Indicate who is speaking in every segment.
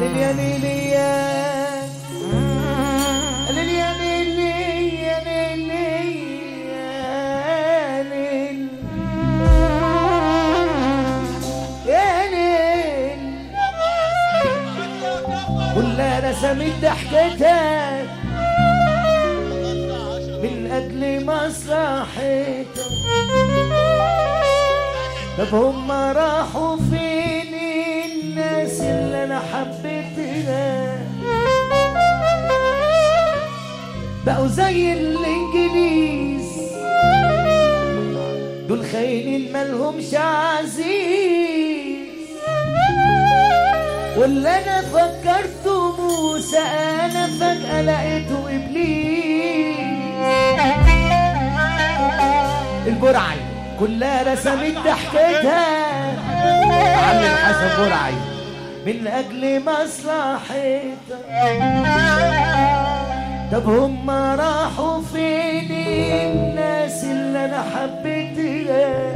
Speaker 1: ليليا ليليا ليليا ليليا ليليا ليل يا ليل كلها رسمت ضحكتها من أجل مصلحتها طب هم راحوا فين الناس اللي انا حبيتها بقوا زي الانجليز دول خاينين مالهمش عزيز واللي انا فكرته موسى انا فجأة لقيته ابليس البرعي كلها رسمت ضحكتها معلم حسن برعي من اجل مصلحتها طب هم راحوا فين الناس اللي انا حبيتها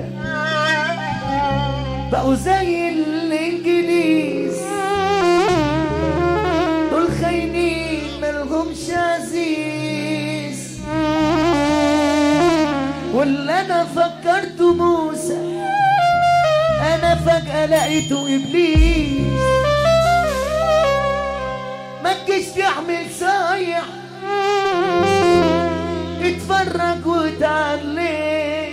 Speaker 1: بقوا زي الانجليز دول خاينين ملهمش عزيز واللي انا فكرته موسى انا فجأة لقيته ابليس ما تجيش تعمل صايع اتفرج وتعلم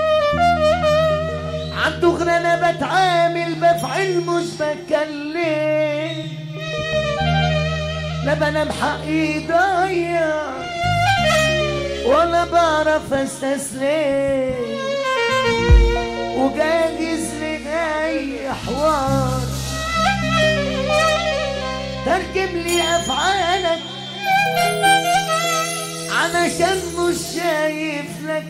Speaker 1: عنده غير انا بتعامل بفعل مش بتكلم لا بنام حقي ضايع ولا بعرف استسلم وجاهز لأي حوار ترجم لي أفعالك علشان مش شايف لك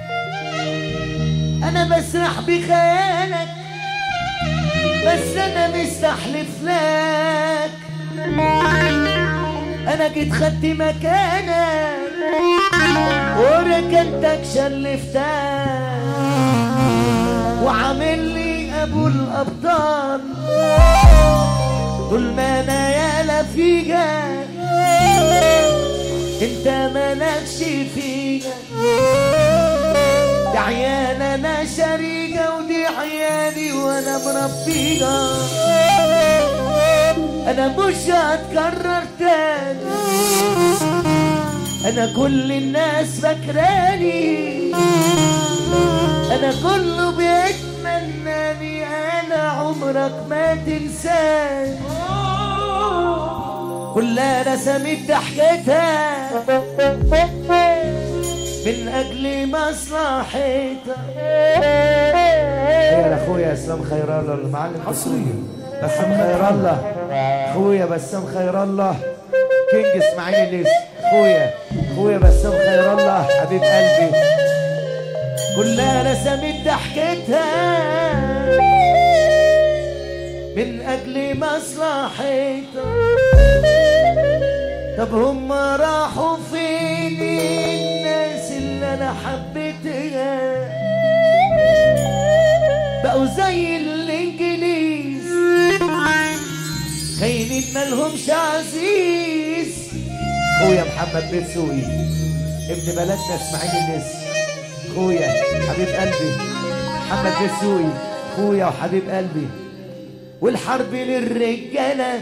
Speaker 1: أنا بسرح بخيالك بس أنا مستحلف لك أنا جيت خدت مكانك وركنتك شلفتك وعامل لي ابو الابطال طول ما انا يالا فيها انت مالكش فيها دي عيال انا شريكة ودي عيالي وانا مربيها انا مش هتكرر تاني انا كل الناس فاكراني انا كله بيتمناني انا عمرك ما تنساني كلها رسمت ضحكتها من اجل مصلحتها يا اخويا اسلام خير الله المعلم
Speaker 2: حصريا
Speaker 1: بسام خير الله اخويا بسام خير الله كينج اسماعيل الليث اخويا اخويا بسام خير الله حبيب قلبي كلها رسمت ضحكتها من اجل مصلحتها طب هم راحوا فين الناس اللي انا حبيتها بقوا زي الانجليز خاينين مالهمش عزيز اخويا محمد بن سوقي ابن بلدنا اسماعيل الليث اخويا حبيب قلبي محمد بن سوقي اخويا وحبيب قلبي والحرب للرجاله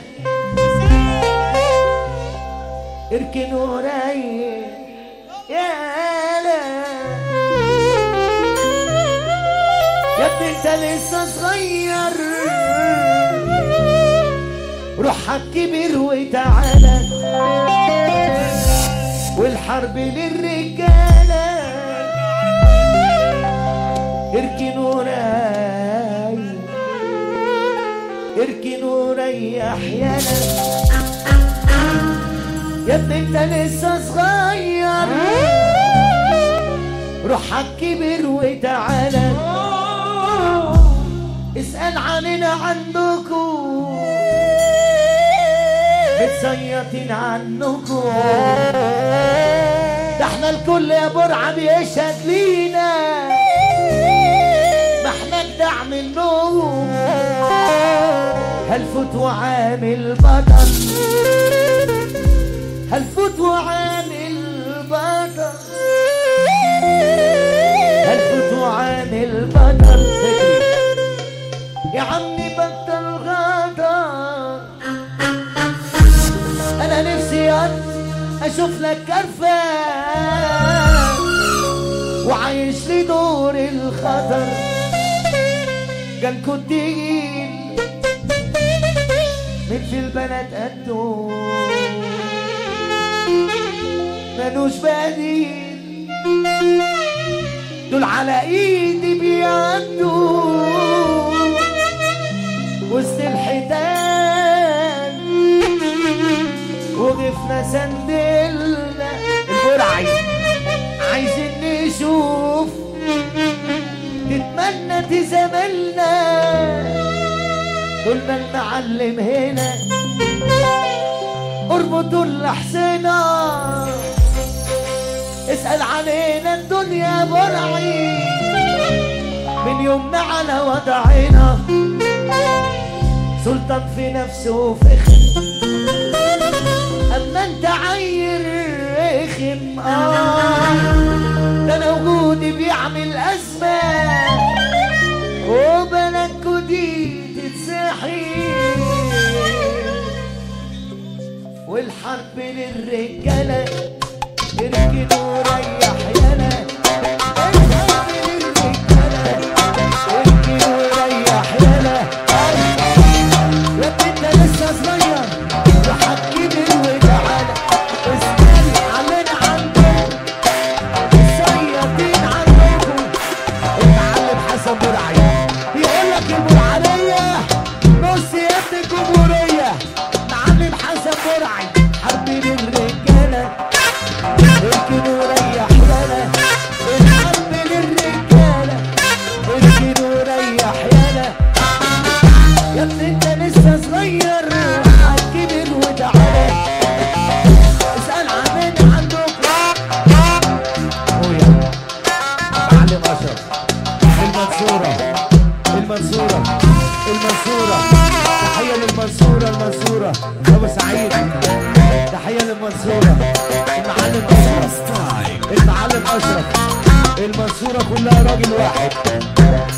Speaker 1: اركنوا رايق يا لا يا ابني انت لسه صغير روحك كبر وتعالى والحرب للرجالة اركنوا راي اركنوا ريح يانا يا ابني انت لسه صغير روحك كبر وتعالى اسأل عننا عندكم متصيطين عنكم ده احنا الكل يا برعة بيشهد لينا ما احنا جدع منهم هلفوت وعامل بطل هلفوت وعامل بطل هلفوت وعامل بطل فكري يا عمي بطل غدر انا نفسي أت- اشوف لك كرفة وعايش لي دور الخطر كان كنت تقيل من في البنات قدو مالوش بديل دول على ايدي بيعدوا وسط الحيتان وقفنا سندلنا البرعي عايزين نشوف نتمنى تزاملنا طول ما المعلم هنا اربطوا الحسنة اسأل علينا الدنيا برعي من يومنا على وضعنا سلطان في نفسه فخر اما انت عير رخم اه ده انا وجودي بيعمل ازمه وبلدكوا دي تتسحي والحرب للرجاله اركنوا ريح يالا الحرب للرجاله اركنوا ريح يالا يا ابني انت لسه صغير وحكيني وتعالى اسأل علينا عندكم الصيادين عندكم المعلم حسن برعي بيقول لك البرعانية نص يا ابن الجمهورية معلم حسن برعي حربين الرجالة اركنوا ريح يالا الحرب للرجالة اركنوا ريح يالا يا ابني انت لسه صغير هتكبر وتعالى اسأل عننا عندكم اخويا معلم اشرف المنصورة المنصورة المنصورة تحية للمنصورة المنصورة ابو سعيد تحية للمنصورة المعلم اشرف المعلم اشرف المنصورة كلها راجل واحد